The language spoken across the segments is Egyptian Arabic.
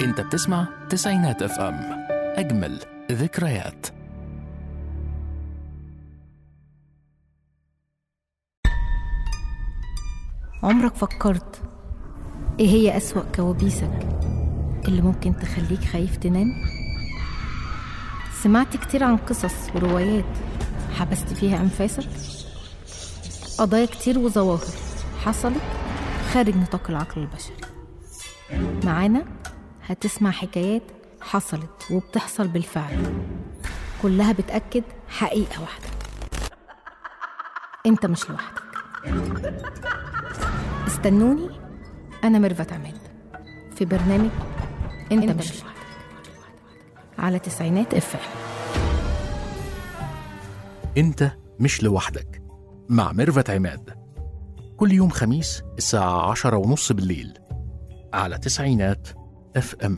انت بتسمع تسعينات اف ام اجمل ذكريات عمرك فكرت ايه هي أسوأ كوابيسك اللي ممكن تخليك خايف تنام؟ سمعت كتير عن قصص وروايات حبست فيها أنفاسك؟ قضايا كتير وظواهر حصلت خارج نطاق العقل البشري معانا هتسمع حكايات حصلت وبتحصل بالفعل كلها بتأكد حقيقة واحدة انت مش لوحدك استنوني أنا ميرفت عماد في برنامج أنت, أنت مش لوحدك على تسعينات اف انت مش لوحدك مع ميرفت عماد كل يوم خميس الساعة عشرة ونص بالليل على تسعينات اف ام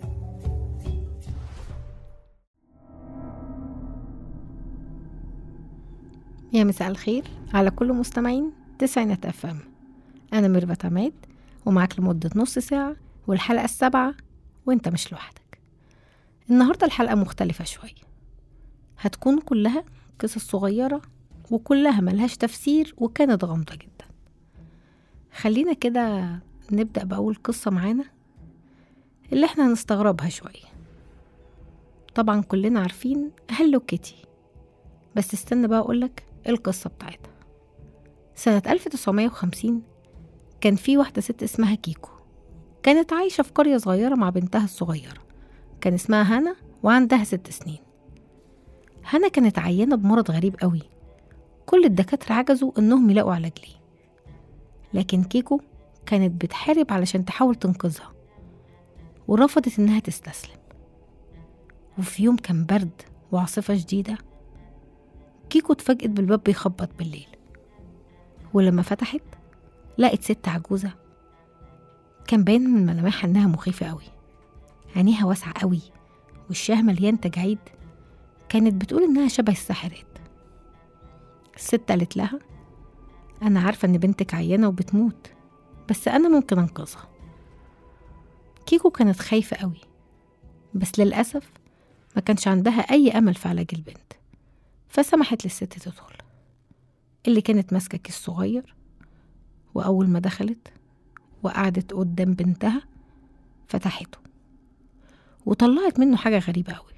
يا مساء الخير على كل مستمعين تسعينات اف ام أنا ميرفت عماد ومعاك لمدة نص ساعة والحلقة السابعة وانت مش لوحدك النهاردة الحلقة مختلفة شوية هتكون كلها قصص صغيرة وكلها ملهاش تفسير وكانت غامضة جدا خلينا كده نبدأ بأول قصة معانا اللي احنا هنستغربها شوية طبعا كلنا عارفين هلو كيتي بس استنى بقى أقولك القصة بتاعتها سنة 1950 كان في واحدة ست اسمها كيكو كانت عايشة في قرية صغيرة مع بنتها الصغيرة كان اسمها هنا وعندها ست سنين هنا كانت عيانة بمرض غريب قوي كل الدكاترة عجزوا انهم يلاقوا علاج ليه لكن كيكو كانت بتحارب علشان تحاول تنقذها ورفضت انها تستسلم وفي يوم كان برد وعاصفة شديدة كيكو اتفاجئت بالباب بيخبط بالليل ولما فتحت لقت ست عجوزة كان باين من ملامحها إنها مخيفة أوي عينيها واسعة أوي وشها مليان تجاعيد كانت بتقول إنها شبه الساحرات الست قالت لها أنا عارفة إن بنتك عيانة وبتموت بس أنا ممكن أنقذها كيكو كانت خايفة أوي بس للأسف ما كانش عندها أي أمل في علاج البنت فسمحت للست تدخل اللي كانت ماسكة كيس صغير وأول ما دخلت وقعدت قدام بنتها فتحته وطلعت منه حاجة غريبة أوي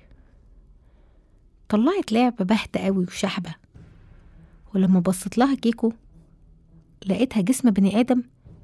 طلعت لعبة باهتة أوي وشحبة ولما بصت لها كيكو لقيتها جسم بني آدم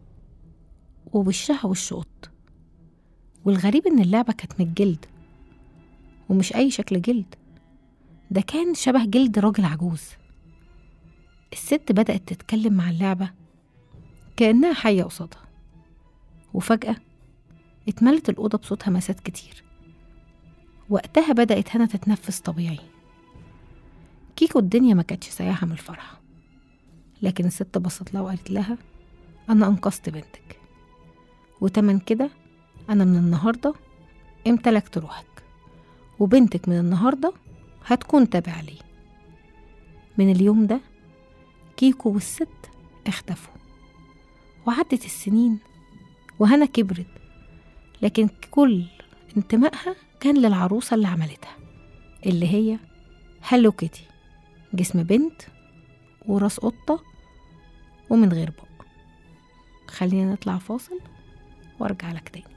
ووشها وش قط والغريب إن اللعبة كانت من الجلد ومش أي شكل جلد ده كان شبه جلد راجل عجوز الست بدأت تتكلم مع اللعبة كأنها حية قصادها وفجأة اتملت الأوضة بصوت همسات كتير وقتها بدأت هنا تتنفس طبيعي كيكو الدنيا ما كانتش سايحة من الفرح لكن الست بصت لها وقالت لها أنا أنقذت بنتك وتمن كده أنا من النهاردة امتلكت روحك وبنتك من النهاردة هتكون تابعة لي من اليوم ده كيكو والست اختفوا وعدت السنين وهنا كبرت لكن كل انتمائها كان للعروسة اللي عملتها اللي هي هالو كيتي جسم بنت وراس قطة ومن غير بق خلينا نطلع فاصل وارجع لك تاني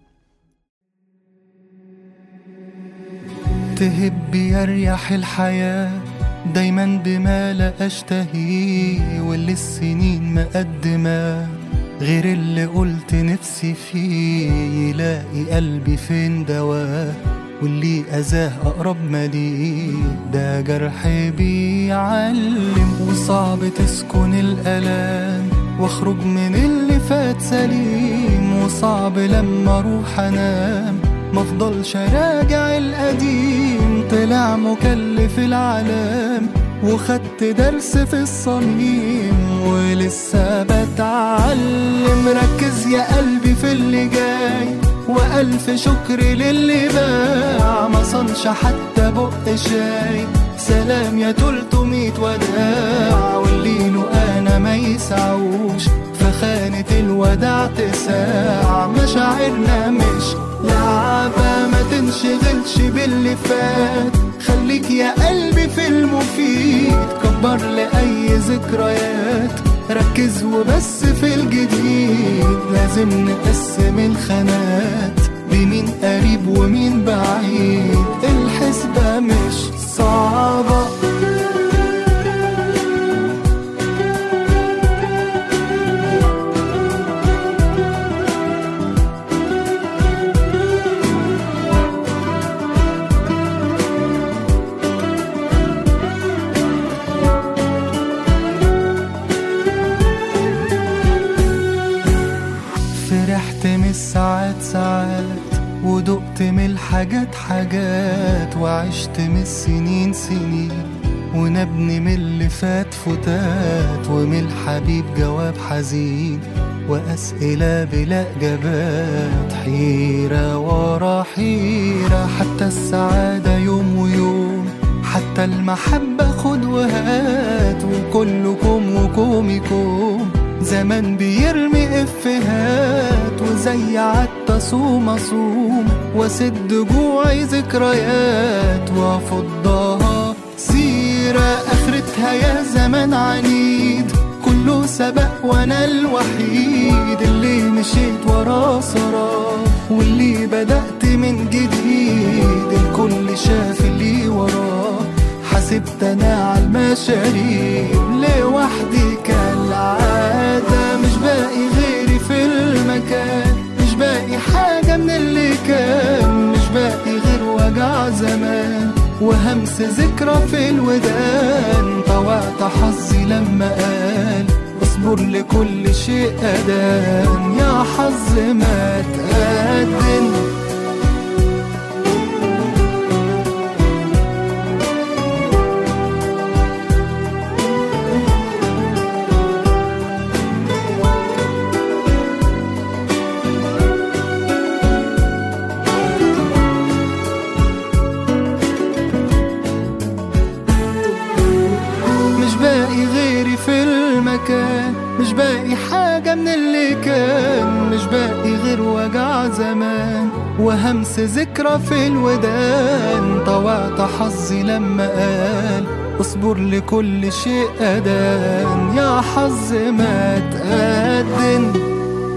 تهب يريح الحياة دايما بما لا أشتهيه واللي السنين مقدمة غير اللي قلت نفسي فيه يلاقي قلبي فين دواه واللي أذاه أقرب ما ليه ده جرح بيعلم وصعب تسكن الألام واخرج من اللي فات سليم وصعب لما اروح انام مفضلش راجع القديم طلع مكلف العالم وخدت درس في الصميم ولسه بتعلم ركز يا قلبي في اللي جاي وألف شكر للي باع ما صنش حتى بق شاي سلام يا تلتمية وداع واللي له أنا ما يسعوش فخانة الوداع تساع مشاعرنا مش لا صعبة ما تنشغلش باللي فات خليك يا قلبي في المفيد كبر لأي ذكريات ركز وبس في الجديد لازم نقسم الخانات بمين قريب ومين بعيد الحسبة مش صعبة فرحت من الساعات ساعات ودقت من الحاجات حاجات وعشت من السنين سنين ونبني من اللي فات فتات ومن الحبيب جواب حزين وأسئلة بلا إجابات حيرة ورا حيرة حتى السعادة يوم ويوم حتى المحبة خد وهات وكلكم وكومكم زمان بيرمي افهات وزي عدت صوم اصوم واسد جوعي ذكريات وافضها سيرة اخرتها يا زمان عنيد كله سبق وانا الوحيد اللي مشيت وراه سراه واللي بدأت من جديد الكل شاف اللي وراه حسبت انا على المشاريب لوحدي كالعادة مش باقي غيري في المكان مش باقي حاجة من اللي كان مش باقي غير وجع زمان وهمس ذكرى في الودان طوعت حظي لما قال اصبر لكل شيء أدان يا حظ ما تقدم مش باقي غيري في المكان مش باقي حاجة من اللي كان مش باقي غير وجع زمان وهمس ذكرى في الودان طوعت حظي لما قال اصبر لكل شيء أدان يا حظ ما تقدم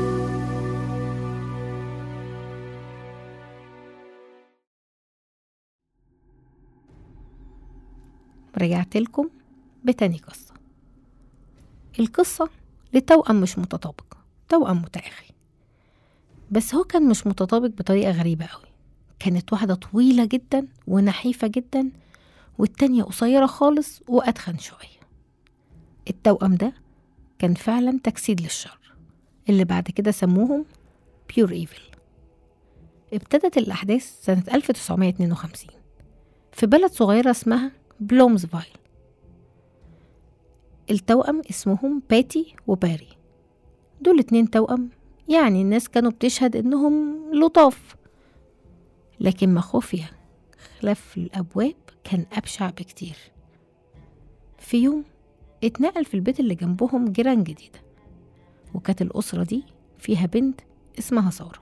رجعت لكم بتاني قصة القصة لتوأم مش متطابق توأم متأخي بس هو كان مش متطابق بطريقة غريبة قوي كانت واحدة طويلة جدا ونحيفة جدا والتانية قصيرة خالص وأتخن شوية التوأم ده كان فعلا تجسيد للشر اللي بعد كده سموهم بيور ايفل ابتدت الأحداث سنة 1952 في بلد صغيرة اسمها بلومزفايل التوأم اسمهم باتي وباري دول اتنين توأم يعني الناس كانوا بتشهد انهم لطاف لكن ما خفي خلف الأبواب كان أبشع بكتير في يوم اتنقل في البيت اللي جنبهم جيران جديدة وكانت الأسرة دي فيها بنت اسمها سارة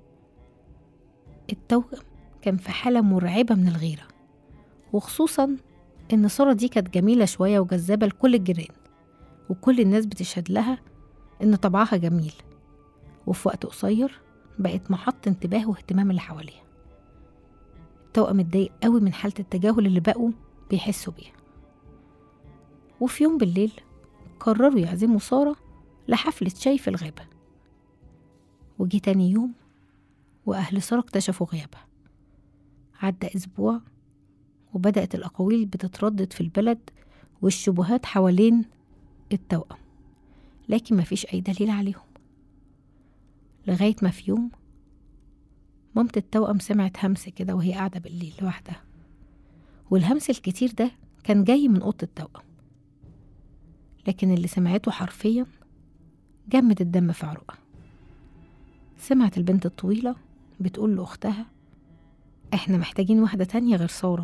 التوأم كان في حالة مرعبة من الغيرة وخصوصا إن سارة دي كانت جميلة شوية وجذابة لكل الجيران وكل الناس بتشهد لها إن طبعها جميل وفي وقت قصير بقت محط انتباه واهتمام اللي حواليها التوأم اتضايق قوي من حالة التجاهل اللي بقوا بيحسوا بيها وفي يوم بالليل قرروا يعزموا سارة لحفلة شاي في الغابة وجي تاني يوم وأهل سارة اكتشفوا غيابها عدى أسبوع وبدأت الأقاويل بتتردد في البلد والشبهات حوالين التوأم لكن مفيش أي دليل عليهم لغاية ما في يوم مامة التوأم سمعت همس كده وهي قاعدة بالليل لوحدها والهمس الكتير ده كان جاي من أوضة التوأم لكن اللي سمعته حرفيا جمد الدم في عروقها سمعت البنت الطويلة بتقول لأختها احنا محتاجين واحدة تانية غير سارة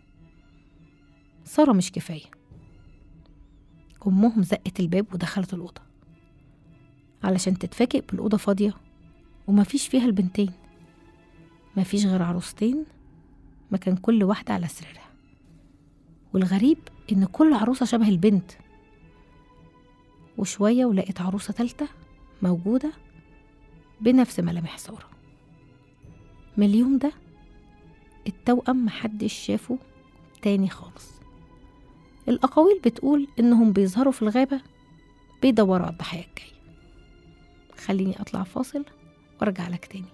سارة مش كفاية أمهم زقت الباب ودخلت الأوضة علشان تتفاجئ بالأوضة فاضية ومفيش فيها البنتين مفيش غير عروستين مكان كل واحدة على سريرها والغريب إن كل عروسة شبه البنت وشوية ولقيت عروسة تالتة موجودة بنفس ملامح سارة من اليوم ده التوأم محدش شافه تاني خالص الأقاويل بتقول إنهم بيظهروا في الغابة بيدوروا على الضحايا الجاية خليني أطلع فاصل وأرجع لك تاني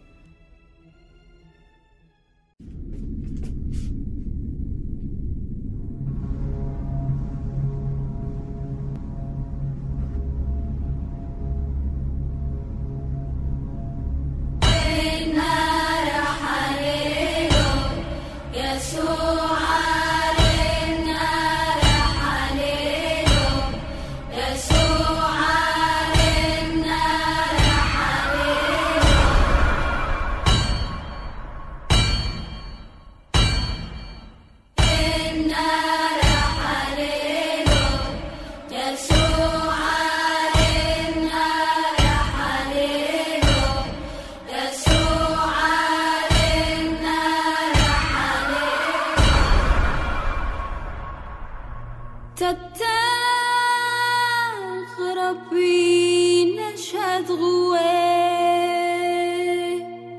تتغرب نشهد غواه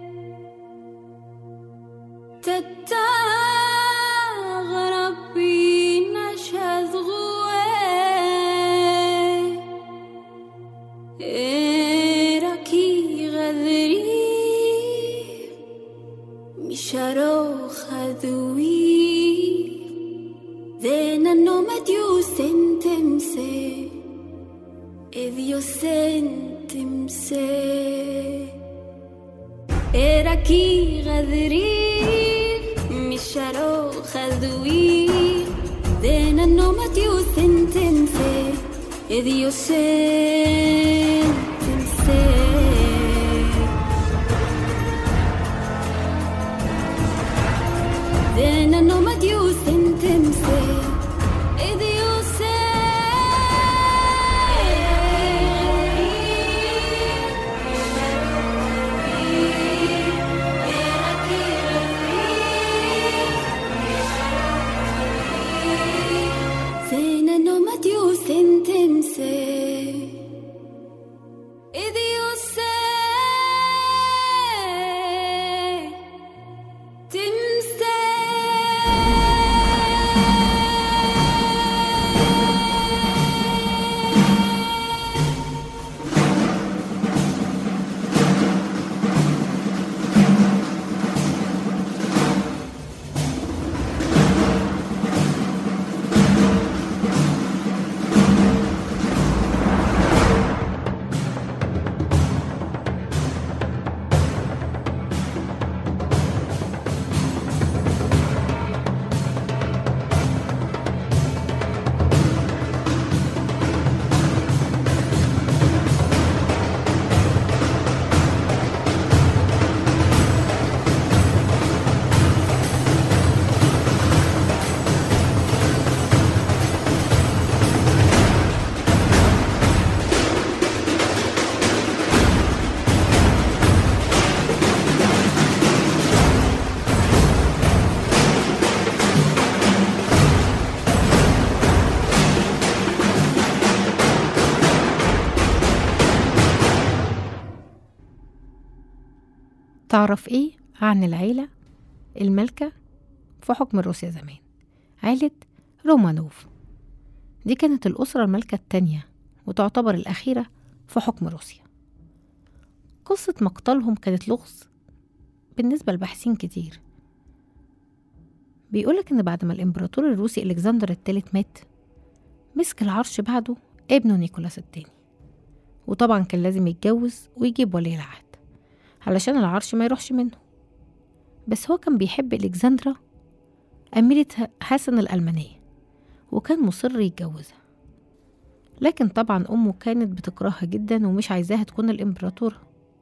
تتغرب نشهد غواه إيركي غذري مشارو خذوي ذين النومة يوسنتمسي إذ يوسنتمسي إراكي غذري مشارو خذوي ذين النومة يوسنتمسي إذ يوسنتمسي Then I know my due sentence If you Then I know my due sentence If you say تعرف ايه عن العيلة المالكة في حكم روسيا زمان عيلة رومانوف دي كانت الأسرة المالكة التانية وتعتبر الأخيرة في حكم روسيا قصة مقتلهم كانت لغز بالنسبة لباحثين كتير بيقولك إن بعد ما الإمبراطور الروسي ألكسندر الثالث مات مسك العرش بعده ابنه نيكولاس التاني وطبعا كان لازم يتجوز ويجيب ولي العهد علشان العرش ما يروحش منه بس هو كان بيحب إلكسندرا أميرة حسن الألمانية وكان مصر يتجوزها لكن طبعا أمه كانت بتكرهها جدا ومش عايزاها تكون الإمبراطورة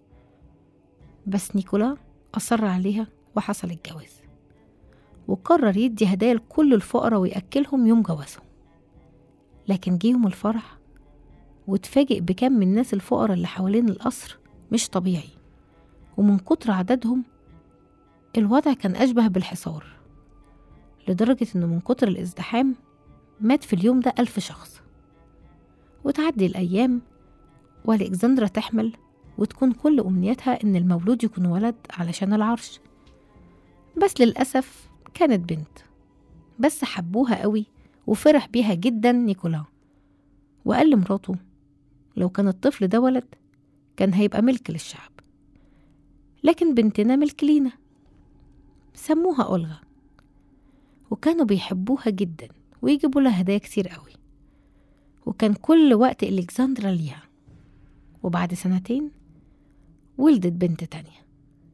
بس نيكولا أصر عليها وحصل الجواز وقرر يدي هدايا لكل الفقراء ويأكلهم يوم جوازهم لكن جه يوم الفرح واتفاجئ بكم من الناس الفقراء اللي حوالين القصر مش طبيعي ومن كتر عددهم الوضع كان أشبه بالحصار لدرجة إنه من كتر الازدحام مات في اليوم ده ألف شخص وتعدي الأيام والكسندرا تحمل وتكون كل أمنيتها إن المولود يكون ولد علشان العرش بس للأسف كانت بنت بس حبوها قوي وفرح بيها جدا نيكولا وقال لمراته لو كان الطفل ده ولد كان هيبقى ملك للشعب لكن بنتنا ملك لينا سموها أولغا وكانوا بيحبوها جدا ويجيبوا لها هدايا كتير قوي وكان كل وقت إلكسندرا ليها وبعد سنتين ولدت بنت تانية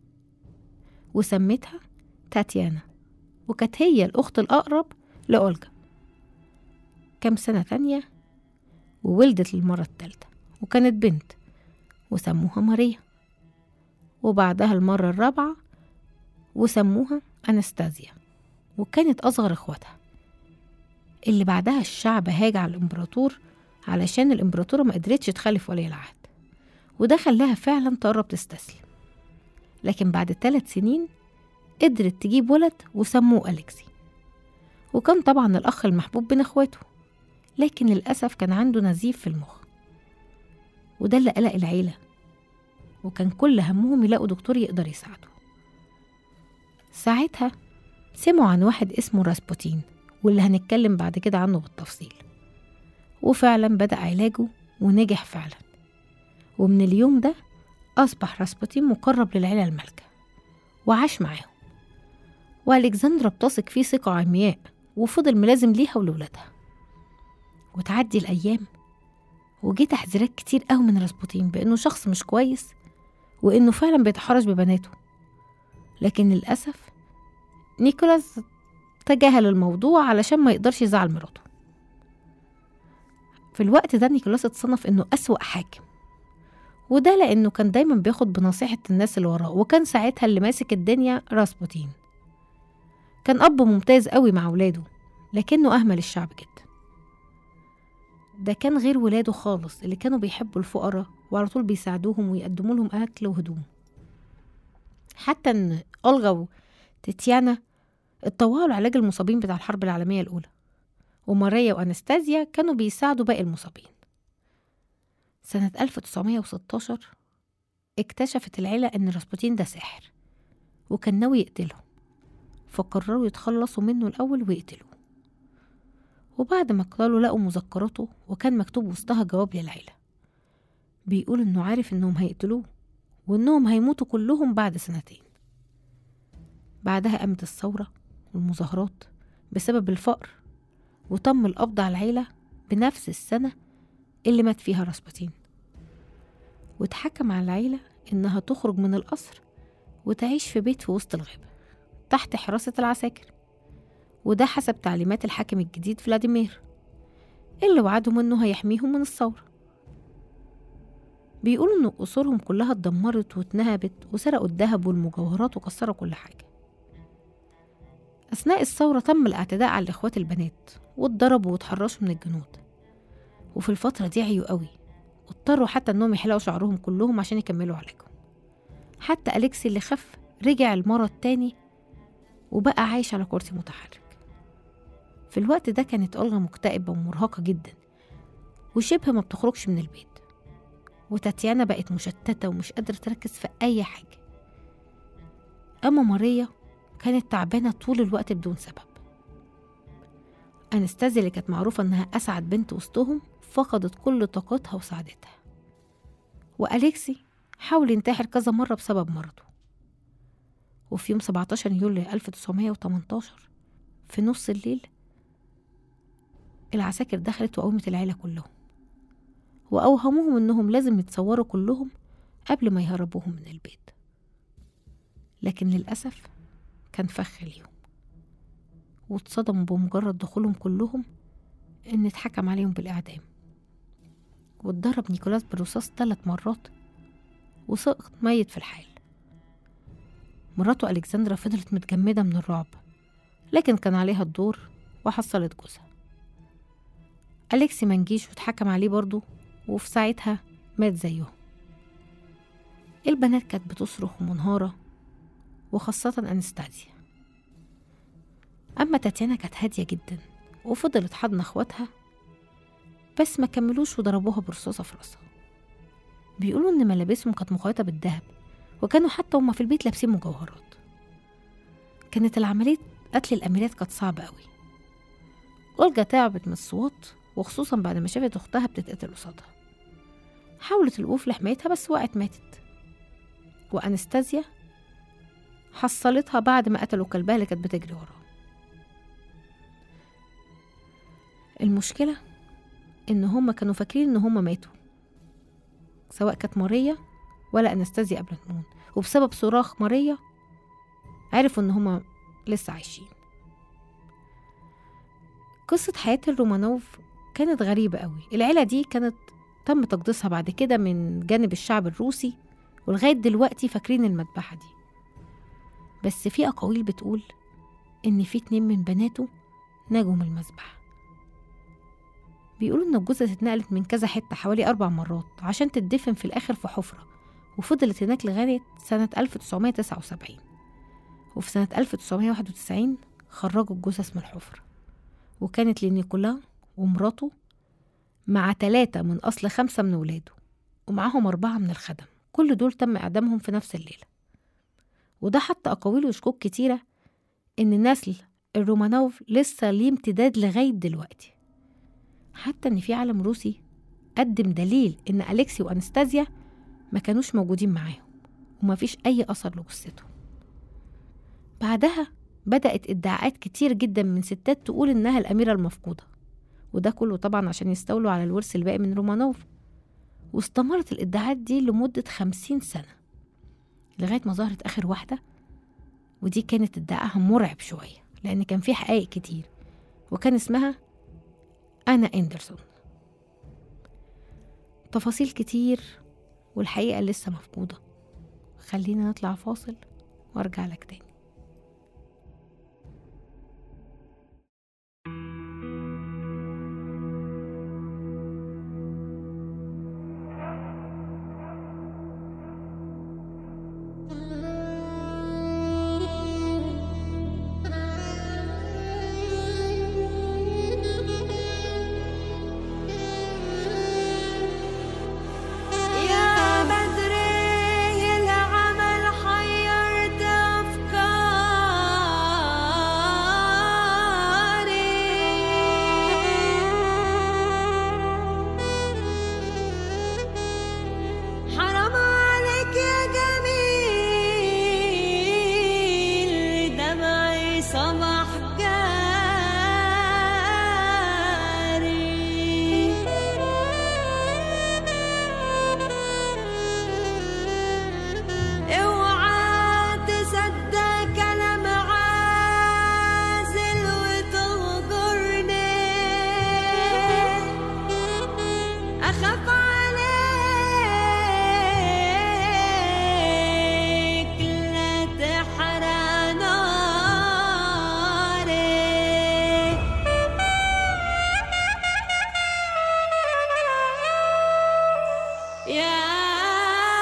وسمتها تاتيانا وكانت هي الأخت الأقرب لأولجا كام سنة تانية وولدت للمرة التالتة وكانت بنت وسموها ماريا وبعدها المرة الرابعة وسموها أنستازيا وكانت أصغر إخواتها اللي بعدها الشعب هاج على الإمبراطور علشان الإمبراطورة ما قدرتش تخلف ولي العهد وده خلاها فعلا تقرب تستسلم لكن بعد ثلاث سنين قدرت تجيب ولد وسموه أليكسي وكان طبعا الأخ المحبوب بين إخواته لكن للأسف كان عنده نزيف في المخ وده اللي قلق العيلة وكان كل همهم يلاقوا دكتور يقدر يساعده ساعتها سمعوا عن واحد اسمه راسبوتين واللي هنتكلم بعد كده عنه بالتفصيل وفعلا بدأ علاجه ونجح فعلا ومن اليوم ده أصبح راسبوتين مقرب للعيلة المالكة وعاش معاهم وألكسندرا بتثق فيه ثقة عمياء وفضل ملازم ليها ولولادها وتعدي الأيام وجه تحذيرات كتير قوي من راسبوتين بإنه شخص مش كويس وإنه فعلا بيتحرش ببناته لكن للأسف نيكولاس تجاهل الموضوع علشان ما يقدرش يزعل مراته في الوقت ده نيكولاس اتصنف إنه أسوأ حاكم وده لأنه كان دايما بياخد بنصيحة الناس اللي وراه وكان ساعتها اللي ماسك الدنيا راسبوتين كان أب ممتاز قوي مع ولاده لكنه أهمل الشعب جدا ده كان غير ولاده خالص اللي كانوا بيحبوا الفقراء وعلى طول بيساعدوهم ويقدموا لهم أكل وهدوم حتى إن أولغا وتيتيانا اتطوعوا لعلاج المصابين بتاع الحرب العالمية الأولى وماريا وأنستازيا كانوا بيساعدوا باقي المصابين سنة 1916 اكتشفت العيلة إن راسبوتين ده ساحر وكان ناوي يقتلهم فقرروا يتخلصوا منه الأول ويقتلوه وبعد ما قتلوا لقوا مذكراته وكان مكتوب وسطها جواب للعيلة بيقول إنه عارف إنهم هيقتلوه وإنهم هيموتوا كلهم بعد سنتين بعدها قامت الثورة والمظاهرات بسبب الفقر وتم القبض على العيلة بنفس السنة اللي مات فيها راسبوتين واتحكم على العيلة إنها تخرج من القصر وتعيش في بيت في وسط الغابة تحت حراسة العساكر وده حسب تعليمات الحاكم الجديد فلاديمير اللي وعدهم إنه هيحميهم من الثورة بيقولوا إن قصورهم كلها اتدمرت واتنهبت وسرقوا الذهب والمجوهرات وكسروا كل حاجة أثناء الثورة تم الاعتداء على الإخوات البنات واتضربوا واتحرشوا من الجنود وفي الفترة دي عيوا قوي واضطروا حتى إنهم يحلقوا شعرهم كلهم عشان يكملوا علاجهم حتى أليكسي اللي خف رجع المرض تاني وبقى عايش على كرسي متحرك في الوقت ده كانت أولغا مكتئبة ومرهقة جدا وشبه ما بتخرجش من البيت وتاتيانا بقت مشتتة ومش قادرة تركز في أي حاجة أما ماريا كانت تعبانة طول الوقت بدون سبب أنستازيا اللي كانت معروفة إنها أسعد بنت وسطهم فقدت كل طاقتها وسعادتها وأليكسي حاول ينتحر كذا مرة بسبب مرضه وفي يوم 17 يوليو 1918 في نص الليل العساكر دخلت وقومت العيلة كلهم وأوهموهم إنهم لازم يتصوروا كلهم قبل ما يهربوهم من البيت لكن للأسف كان فخ ليهم واتصدموا بمجرد دخولهم كلهم إن اتحكم عليهم بالإعدام واتضرب نيكولاس بالرصاص ثلاث مرات وسقط ميت في الحال مراته ألكسندرا فضلت متجمدة من الرعب لكن كان عليها الدور وحصلت جوزها أليكسي منجيش واتحكم عليه برضه وفي ساعتها مات زيهم البنات كانت بتصرخ ومنهارة وخاصة أنستازيا أما تاتيانا كانت هادية جدا وفضلت حضن أخواتها بس ما كملوش وضربوها برصاصة في راسها بيقولوا إن ملابسهم كانت مخيطة بالذهب وكانوا حتى هما في البيت لابسين مجوهرات كانت العملية قتل الأميرات كانت صعبة قوي أولجا تعبت من الصوت وخصوصا بعد ما شافت أختها بتتقتل قصادها حاولت الوقوف لحمايتها بس وقعت ماتت وأنستازيا حصلتها بعد ما قتلوا كلبها اللي كانت بتجري وراها المشكلة إن هما كانوا فاكرين إن هما ماتوا سواء كانت ماريا ولا أنستازيا قبل تموت وبسبب صراخ ماريا عرفوا إن هما لسه عايشين قصة حياة الرومانوف كانت غريبة قوي العيلة دي كانت تم تقديسها بعد كده من جانب الشعب الروسي ولغاية دلوقتي فاكرين المذبحة دي بس في أقاويل بتقول إن في اتنين من بناته نجوا من المذبح بيقولوا إن الجثث اتنقلت من كذا حتة حوالي أربع مرات عشان تدفن في الآخر في حفرة وفضلت هناك لغاية سنة 1979 وفي سنة 1991 خرجوا الجثث من الحفرة وكانت لنيكولا ومراته مع ثلاثة من أصل خمسة من ولاده ومعاهم أربعة من الخدم كل دول تم إعدامهم في نفس الليلة وده حتى أقاويل وشكوك كتيرة إن نسل الرومانوف لسه ليه امتداد لغاية دلوقتي حتى إن في عالم روسي قدم دليل إن أليكسي وأنستازيا ما كانوش موجودين معاهم ومفيش أي أثر لجثتهم بعدها بدأت ادعاءات كتير جدا من ستات تقول إنها الأميرة المفقودة وده كله طبعا عشان يستولوا على الورث الباقي من رومانوف واستمرت الادعاءات دي لمدة خمسين سنة لغاية ما ظهرت آخر واحدة ودي كانت ادعاءها مرعب شوية لأن كان فيه حقائق كتير وكان اسمها أنا إندرسون تفاصيل كتير والحقيقة لسه مفقودة خلينا نطلع فاصل وارجع لك تاني يا بدري العمل حيرت أفكاري حرام عليك يا جميل دمعي صبح جاري اوعى تصدق كلام عازل وتغدرني اخاف عليك لا تحرق ناري يا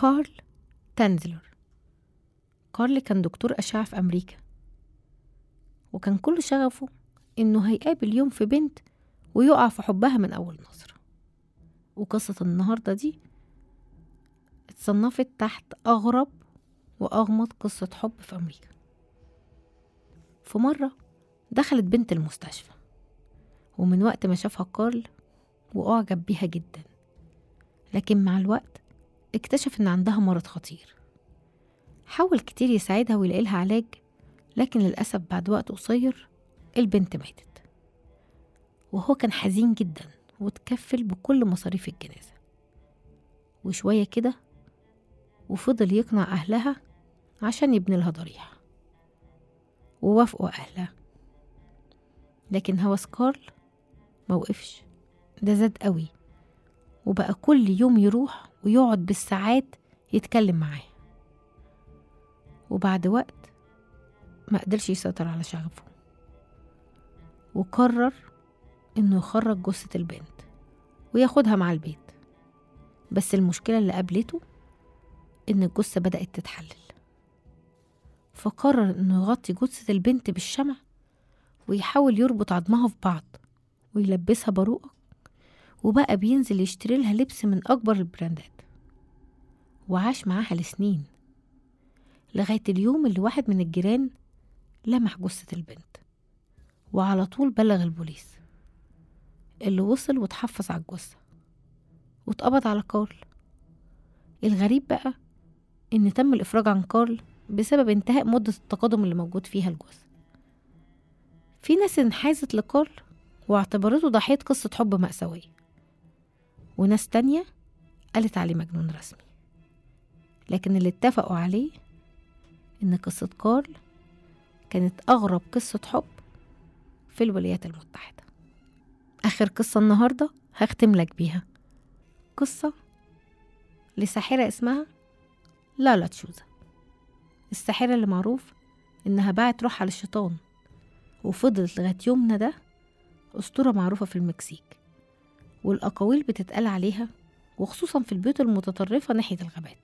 كارل تانزلر كارل كان دكتور أشعة في أمريكا وكان كل شغفه إنه هيقابل يوم في بنت ويقع في حبها من أول نظرة وقصة النهاردة دي اتصنفت تحت أغرب وأغمض قصة حب في أمريكا في مرة دخلت بنت المستشفى ومن وقت ما شافها كارل وأعجب بيها جدا لكن مع الوقت اكتشف إن عندها مرض خطير حاول كتير يساعدها ويلاقي لها علاج لكن للأسف بعد وقت قصير البنت ماتت وهو كان حزين جدا وتكفل بكل مصاريف الجنازة وشوية كده وفضل يقنع أهلها عشان يبني لها ضريح ووافقوا أهلها لكن هوس كارل موقفش ده زاد قوي وبقى كل يوم يروح ويقعد بالساعات يتكلم معاه وبعد وقت ما قدرش يسيطر على شغفه وقرر انه يخرج جثة البنت وياخدها مع البيت بس المشكلة اللي قابلته ان الجثة بدأت تتحلل فقرر انه يغطي جثة البنت بالشمع ويحاول يربط عظمها في بعض ويلبسها باروقة وبقى بينزل يشتري لها لبس من أكبر البراندات وعاش معاها لسنين لغاية اليوم اللي واحد من الجيران لمح جثة البنت وعلى طول بلغ البوليس اللي وصل وتحفظ على الجثة واتقبض على كارل الغريب بقى إن تم الإفراج عن كارل بسبب انتهاء مدة التقادم اللي موجود فيها الجثة في ناس انحازت لكارل واعتبرته ضحية قصة حب مأساوية وناس تانية قالت عليه مجنون رسمي لكن اللي اتفقوا عليه إن قصة كارل كانت أغرب قصة حب في الولايات المتحدة آخر قصة النهاردة هختم لك بيها قصة لساحرة اسمها لالا تشوزا الساحرة اللي معروف إنها باعت روحها للشيطان وفضلت لغاية يومنا ده أسطورة معروفة في المكسيك والأقاويل بتتقال عليها وخصوصا في البيوت المتطرفة ناحية الغابات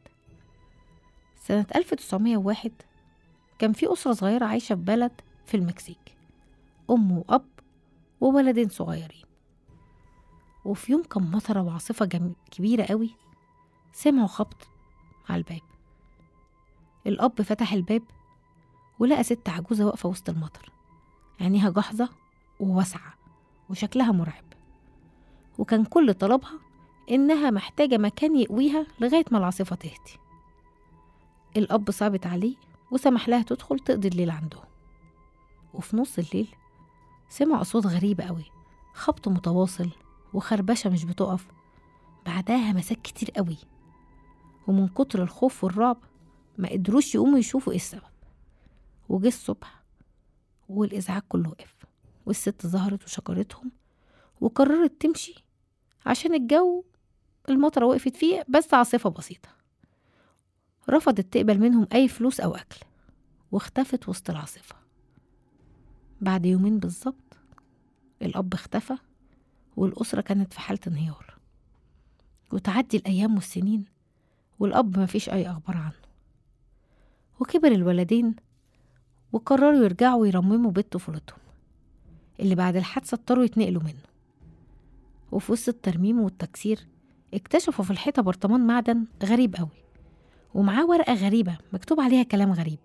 سنة 1901 كان في أسرة صغيرة عايشة في بلد في المكسيك أم وأب وولدين صغيرين وفي يوم كان مطرة وعاصفة جم... كبيرة قوي سمعوا خبط على الباب الأب فتح الباب ولقى ست عجوزة واقفة وسط المطر عينيها جحظة وواسعة وشكلها مرعب وكان كل طلبها إنها محتاجة مكان يقويها لغاية ما العاصفة تهدي الأب صعبت عليه وسمح لها تدخل تقضي الليل عندهم وفي نص الليل سمع أصوات غريبة قوي خبط متواصل وخربشة مش بتقف بعدها همسات كتير قوي ومن كتر الخوف والرعب ما قدروش يقوموا يشوفوا ايه السبب وجه الصبح والإزعاج كله وقف والست ظهرت وشكرتهم وقررت تمشي عشان الجو المطرة وقفت فيه بس عاصفة بسيطة رفضت تقبل منهم أي فلوس أو أكل واختفت وسط العاصفة بعد يومين بالظبط الأب اختفى والأسرة كانت في حالة انهيار وتعدي الأيام والسنين والأب مفيش أي أخبار عنه وكبر الولدين وقرروا يرجعوا يرمموا بيت طفولتهم اللي بعد الحادثة اضطروا يتنقلوا منه وفي وسط الترميم والتكسير اكتشفوا في الحيطة برطمان معدن غريب قوي ومعاه ورقة غريبة مكتوب عليها كلام غريب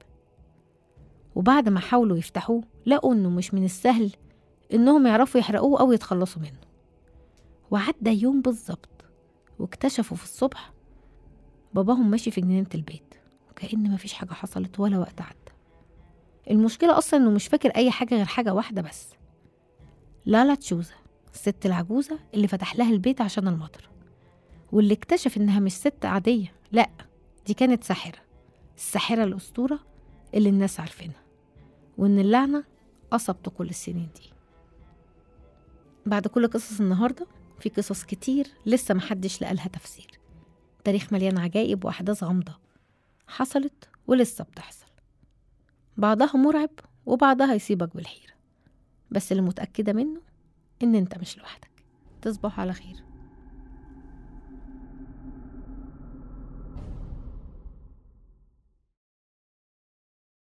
وبعد ما حاولوا يفتحوه لقوا انه مش من السهل انهم يعرفوا يحرقوه او يتخلصوا منه وعدى يوم بالظبط واكتشفوا في الصبح باباهم ماشي في جنينة البيت وكأن مفيش حاجة حصلت ولا وقت عدى المشكلة أصلا إنه مش فاكر أي حاجة غير حاجة واحدة بس لالا تشوزا الست العجوزة اللي فتح لها البيت عشان المطر واللي اكتشف إنها مش ست عادية لأ دي كانت ساحرة الساحرة الأسطورة اللي الناس عارفينها وإن اللعنة أصبت كل السنين دي بعد كل قصص النهاردة في قصص كتير لسه محدش لقالها تفسير تاريخ مليان عجائب وأحداث غامضة حصلت ولسه بتحصل بعضها مرعب وبعضها يصيبك بالحيرة بس اللي متأكدة منه إن أنت مش لوحدك تصبح على خير